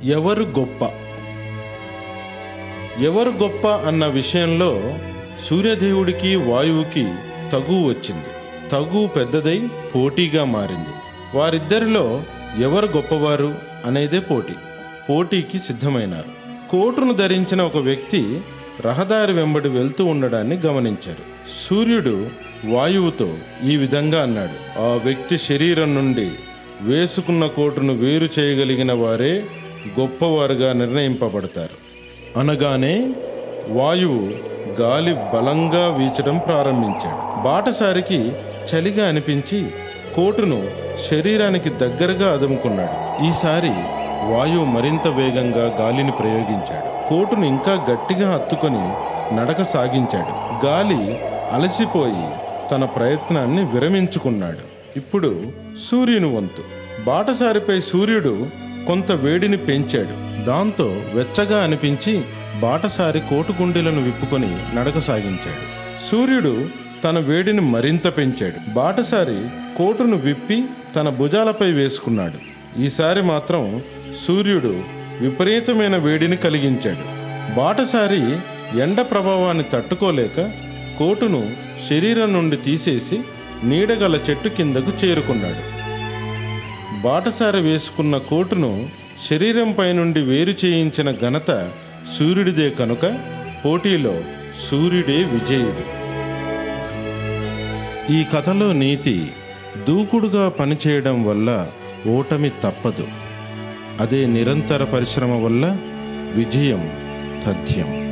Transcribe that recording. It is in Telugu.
ఎవరు గొప్ప ఎవరు గొప్ప అన్న విషయంలో సూర్యదేవుడికి వాయువుకి తగు వచ్చింది తగు పెద్దదై పోటీగా మారింది వారిద్దరిలో ఎవరు గొప్పవారు అనేదే పోటీ పోటీకి సిద్ధమైనారు కోటును ధరించిన ఒక వ్యక్తి రహదారి వెంబడి వెళ్తూ ఉండడాన్ని గమనించారు సూర్యుడు వాయువుతో ఈ విధంగా అన్నాడు ఆ వ్యక్తి శరీరం నుండి వేసుకున్న కోటును వేరు చేయగలిగిన వారే గొప్పవారుగా నిర్ణయింపబడతారు అనగానే వాయువు గాలి బలంగా వీచడం ప్రారంభించాడు బాటసారికి చలిగా అనిపించి కోటును శరీరానికి దగ్గరగా అదుముకున్నాడు ఈసారి వాయువు మరింత వేగంగా గాలిని ప్రయోగించాడు కోటును ఇంకా గట్టిగా హత్తుకొని నడక సాగించాడు గాలి అలసిపోయి తన ప్రయత్నాన్ని విరమించుకున్నాడు ఇప్పుడు సూర్యుని వంతు బాటసారిపై సూర్యుడు కొంత వేడిని పెంచాడు దాంతో వెచ్చగా అనిపించి బాటసారి కోటు గుండెలను విప్పుకొని నడక సాగించాడు సూర్యుడు తన వేడిని మరింత పెంచాడు బాటసారి కోటును విప్పి తన భుజాలపై వేసుకున్నాడు ఈసారి మాత్రం సూర్యుడు విపరీతమైన వేడిని కలిగించాడు బాటసారి ఎండ ప్రభావాన్ని తట్టుకోలేక కోటును శరీరం నుండి తీసేసి నీడగల చెట్టు కిందకు చేరుకున్నాడు బాటసారి వేసుకున్న కోటును శరీరంపై నుండి వేరు చేయించిన ఘనత సూర్యుడిదే కనుక పోటీలో సూర్యుడే విజయుడు ఈ కథలో నీతి దూకుడుగా పనిచేయడం వల్ల ఓటమి తప్పదు అదే నిరంతర పరిశ్రమ వల్ల విజయం తథ్యం